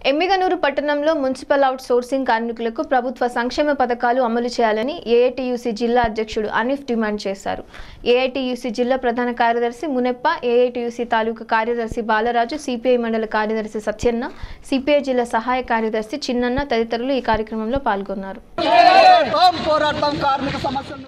ఎమ్మిగనూరు పట్టణంలో municipal out sourcing కార్మికులకు ప్రభుత్వ సంక్షేమ పథకాలు అమలు చేయాలని ఏఐటియుసి జిల్లా అధ్యక్షుడు అనీఫ్ డిమాండ్ చేశారు ఏఐటియుసి జిల్లా ప్రధాన కార్యదర్శి మునెప్ప ఏఐటియుసి తాలూకా కార్యదర్శి బాలరాజు సిపిఐ మండల కార్యదర్శి సత్యన్న సిపిఐ జిల్లా సహాయ కార్యదర్శి చిన్నన్న తదితరులు ఈ కార్యక్రమంలో పాల్గొన్నారు పోరాటం పోరాటం కార్మిక సమస్యలు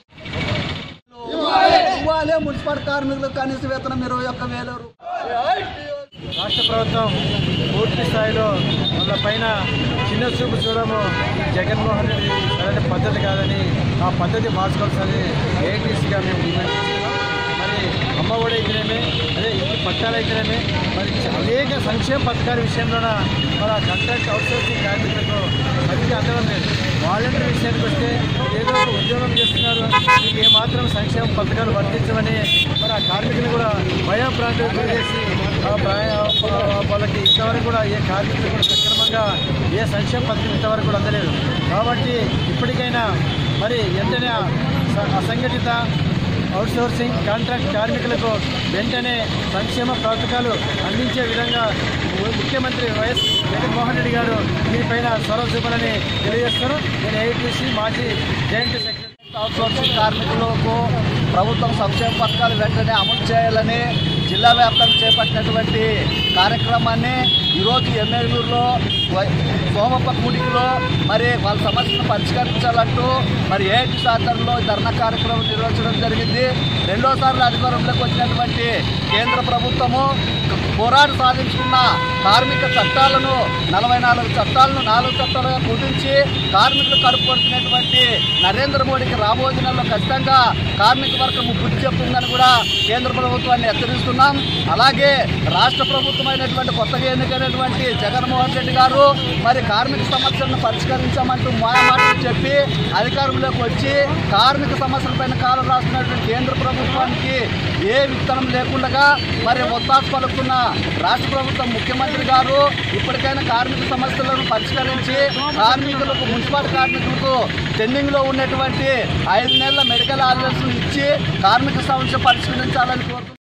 ఇవ్వాలి మున్సిపల్ కార్మికులకు కనీస వేతనం ఇరవై ఒక్క వేల రూపాయలు రాష్ట్ర ప్రభుత్వం పూర్తి స్థాయిలో వాళ్ళ పైన చిన్న చూపు చూడము ఈ జగన్మోహన్ రెడ్డి సరైన పద్ధతి కాదని ఆ పద్ధతి మార్చుకోవాల్సింది ఏటీసీగా మేము డిమాండ్ చేస్తున్నాం మరి అమ్మ ఒడి అయితేనేమి అదే ఇంటి పట్టాలు అయితేనేమి మరి అనేక సంక్షేమ పథకాల విషయంలోన మన కాంట్రాక్ట్ అవుట్సోర్సింగ్ కార్మికులకు మంచి అందడం లేదు వాలంటీర్ విషయానికి వస్తే ఏదో ఒక ఉద్యోగం చేస్తున్నారు మీకు ఏమాత్రం సంక్షేమ పథకాలు వర్తించమని మరి ఆ కార్మికులు కూడా భయం ప్రాంతం చేసి ఆ భయ- ఆ వాళ్ళకి ఇంతవరకు కూడా ఏ కార్మికులు కూడా సక్రమంగా ఏ సంక్షేమ పథకం ఇంతవరకు కూడా అందలేదు కాబట్టి ఇప్పటికైనా మరి వెంటనే ఆ స- అసంఘటిత అవుట్సోర్సింగ్ కాంట్రాక్ట్ కార్మికులకు వెంటనే సంక్షేమ పథకాలు అందించే విధంగా ము- ముఖ్యమంత్రి వైఎస్ జగన్మోహన్ రెడ్డి గారు దీనిపైన చొరవ చూపాలని తెలియజేస్తారు నేను ఏఐటీసీ మాజీ జాయింట్ సెక్రటరీ అవుట్సోర్సింగ్ కార్మికులకు ప్రభుత్వం సంక్షేమ పథకాలు వెంటనే అమలు చేయాలని జిల్లా వ్యాప్తంగా చేపట్టినటువంటి కార్యక్రమాన్ని ఈరోజు ఎమ్మెల్యూరులో సోమప్ప కూడికిలో మరి వాళ్ళ సమస్యను పరిష్కరించాలంటూ మరి ఏఐటి సహకారంలో ధర్నా కార్యక్రమం నిర్వహించడం జరిగింది రెండోసార్లు అధికారంలోకి వచ్చినటువంటి కేంద్ర ప్రభుత్వము పోరాడి సాధించుకున్న కార్మిక చట్టాలను నలభై నాలుగు చట్టాలను నాలుగు చట్టాలుగా కుదించి కార్మికులు కడుపుకొడుతున్నటువంటి నరేంద్ర మోడీకి రాబోయే దినాల్లో ఖచ్చితంగా కార్మిక వర్గం బుద్ధి చెప్తుందని కూడా కేంద్ర ప్రభుత్వాన్ని హెచ్చరిస్తున్నాం అలాగే రాష్ట్ర ప్రభుత్వమైనటువంటి కొత్తగా ఎన్నికైనటువంటి జగన్మోహన్ రెడ్డి గారు మరి కార్మిక సమస్యలను పరిష్కరించామంటూ మాయమాటలు చెప్పి అధికారంలోకి వచ్చి కార్మిక సమస్యలపైన కాలం రాస్తున్నటువంటి కేంద్ర ప్రభుత్వానికి ఏ విత్తనం లేకుండా మరి ఒత్తాసు పలుకుతున్న రాష్ట్ర ప్రభుత్వం ముఖ్యమంత్రి గారు ఇప్పటికైనా కార్మిక సమస్యలను పరిష్కరించి కార్మికులకు మున్సిపల్ కార్మికులకు పెండింగ్లో ఉన్నటువంటి ఐదు నెలల మెడికల్ ఆర్డర్స్ ఇచ్చి కార్మిక సమస్య పరిష్కరించాలని కోరుతున్నాం